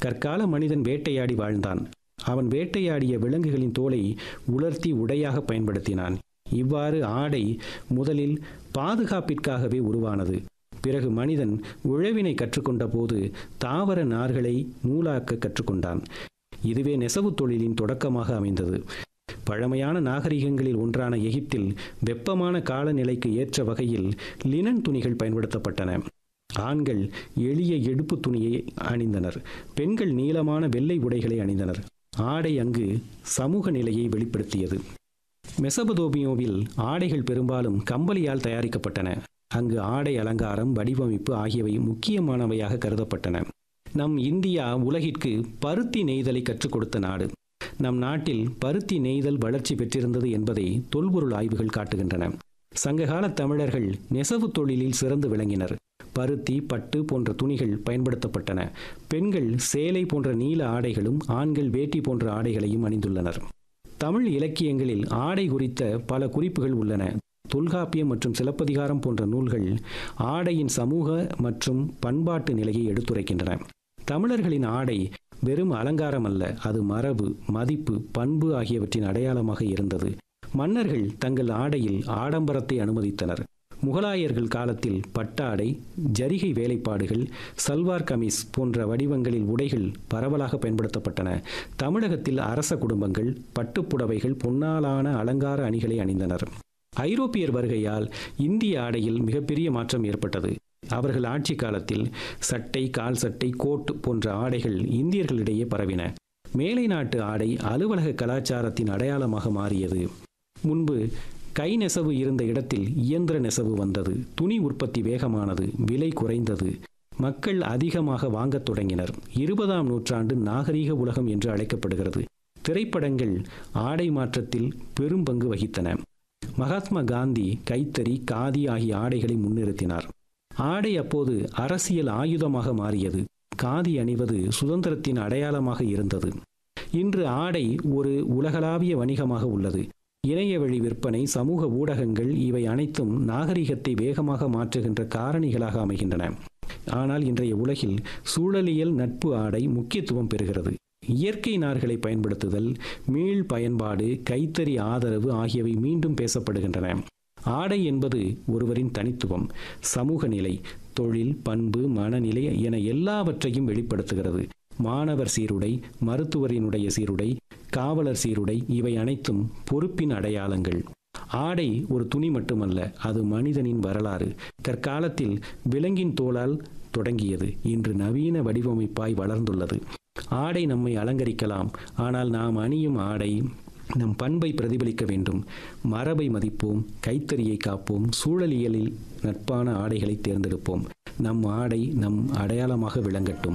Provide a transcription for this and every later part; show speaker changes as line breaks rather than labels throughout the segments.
கற்கால மனிதன் வேட்டையாடி வாழ்ந்தான் அவன் வேட்டையாடிய விலங்குகளின் தோலை உலர்த்தி உடையாக பயன்படுத்தினான் இவ்வாறு ஆடை முதலில் பாதுகாப்பிற்காகவே உருவானது பிறகு மனிதன் உழவினை கற்றுக்கொண்ட போது தாவர நார்களை நூலாக்க கற்றுக்கொண்டான் இதுவே நெசவுத் தொழிலின் தொடக்கமாக அமைந்தது பழமையான நாகரிகங்களில் ஒன்றான எகிப்தில் வெப்பமான காலநிலைக்கு ஏற்ற வகையில் லினன் துணிகள் பயன்படுத்தப்பட்டன ஆண்கள் எளிய எடுப்பு துணியை அணிந்தனர் பெண்கள் நீளமான வெள்ளை உடைகளை அணிந்தனர் ஆடை அங்கு சமூக நிலையை வெளிப்படுத்தியது மெசபதோபியோவில் ஆடைகள் பெரும்பாலும் கம்பளியால் தயாரிக்கப்பட்டன அங்கு ஆடை அலங்காரம் வடிவமைப்பு ஆகியவை முக்கியமானவையாக கருதப்பட்டன நம் இந்தியா உலகிற்கு பருத்தி நெய்தலை கற்றுக் கொடுத்த நாடு நம் நாட்டில் பருத்தி நெய்தல் வளர்ச்சி பெற்றிருந்தது என்பதை தொல்பொருள் ஆய்வுகள் காட்டுகின்றன சங்ககால தமிழர்கள் நெசவு தொழிலில் சிறந்து விளங்கினர் பருத்தி பட்டு போன்ற துணிகள் பயன்படுத்தப்பட்டன பெண்கள் சேலை போன்ற நீல ஆடைகளும் ஆண்கள் வேட்டி போன்ற ஆடைகளையும் அணிந்துள்ளனர் தமிழ் இலக்கியங்களில் ஆடை குறித்த பல குறிப்புகள் உள்ளன தொல்காப்பியம் மற்றும் சிலப்பதிகாரம் போன்ற நூல்கள் ஆடையின் சமூக மற்றும் பண்பாட்டு நிலையை எடுத்துரைக்கின்றன தமிழர்களின் ஆடை வெறும் அலங்காரம் அல்ல அது மரபு மதிப்பு பண்பு ஆகியவற்றின் அடையாளமாக இருந்தது மன்னர்கள் தங்கள் ஆடையில் ஆடம்பரத்தை அனுமதித்தனர் முகலாயர்கள் காலத்தில் பட்டாடை ஜரிகை வேலைப்பாடுகள் சல்வார் கமீஸ் போன்ற வடிவங்களில் உடைகள் பரவலாக பயன்படுத்தப்பட்டன தமிழகத்தில் அரச குடும்பங்கள் பட்டுப்புடவைகள் பொன்னாலான அலங்கார அணிகளை அணிந்தனர் ஐரோப்பியர் வருகையால் இந்திய ஆடையில் மிகப்பெரிய மாற்றம் ஏற்பட்டது அவர்கள் ஆட்சி காலத்தில் சட்டை கால் சட்டை கோட் போன்ற ஆடைகள் இந்தியர்களிடையே பரவின மேலை நாட்டு ஆடை அலுவலக கலாச்சாரத்தின் அடையாளமாக மாறியது முன்பு கை நெசவு இருந்த இடத்தில் இயந்திர நெசவு வந்தது துணி உற்பத்தி வேகமானது விலை குறைந்தது மக்கள் அதிகமாக வாங்கத் தொடங்கினர் இருபதாம் நூற்றாண்டு நாகரீக உலகம் என்று அழைக்கப்படுகிறது திரைப்படங்கள் ஆடை மாற்றத்தில் பெரும் பங்கு வகித்தன மகாத்மா காந்தி கைத்தறி காதி ஆகிய ஆடைகளை முன்னிறுத்தினார் ஆடை அப்போது அரசியல் ஆயுதமாக மாறியது காதி அணிவது சுதந்திரத்தின் அடையாளமாக இருந்தது இன்று ஆடை ஒரு உலகளாவிய வணிகமாக உள்ளது இணையவழி விற்பனை சமூக ஊடகங்கள் இவை அனைத்தும் நாகரிகத்தை வேகமாக மாற்றுகின்ற காரணிகளாக அமைகின்றன ஆனால் இன்றைய உலகில் சூழலியல் நட்பு ஆடை முக்கியத்துவம் பெறுகிறது இயற்கை நார்களை பயன்படுத்துதல் மீள் பயன்பாடு கைத்தறி ஆதரவு ஆகியவை மீண்டும் பேசப்படுகின்றன ஆடை என்பது ஒருவரின் தனித்துவம் சமூக நிலை தொழில் பண்பு மனநிலை என எல்லாவற்றையும் வெளிப்படுத்துகிறது மாணவர் சீருடை மருத்துவரினுடைய சீருடை காவலர் சீருடை இவை அனைத்தும் பொறுப்பின் அடையாளங்கள் ஆடை ஒரு துணி மட்டுமல்ல அது மனிதனின் வரலாறு கற்காலத்தில் விலங்கின் தோளால் தொடங்கியது இன்று நவீன வடிவமைப்பாய் வளர்ந்துள்ளது ஆடை நம்மை அலங்கரிக்கலாம் ஆனால் நாம் அணியும் ஆடை நம் பண்பை பிரதிபலிக்க வேண்டும் மரபை மதிப்போம் கைத்தறியை காப்போம் சூழலியலில் நட்பான ஆடைகளை தேர்ந்தெடுப்போம் நம் ஆடை நம் அடையாளமாக விளங்கட்டும்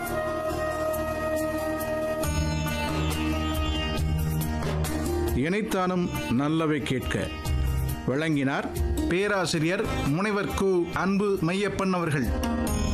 இணைத்தானும் நல்லவை கேட்க வழங்கினார் பேராசிரியர் முனைவர் கு அன்பு மையப்பன் அவர்கள்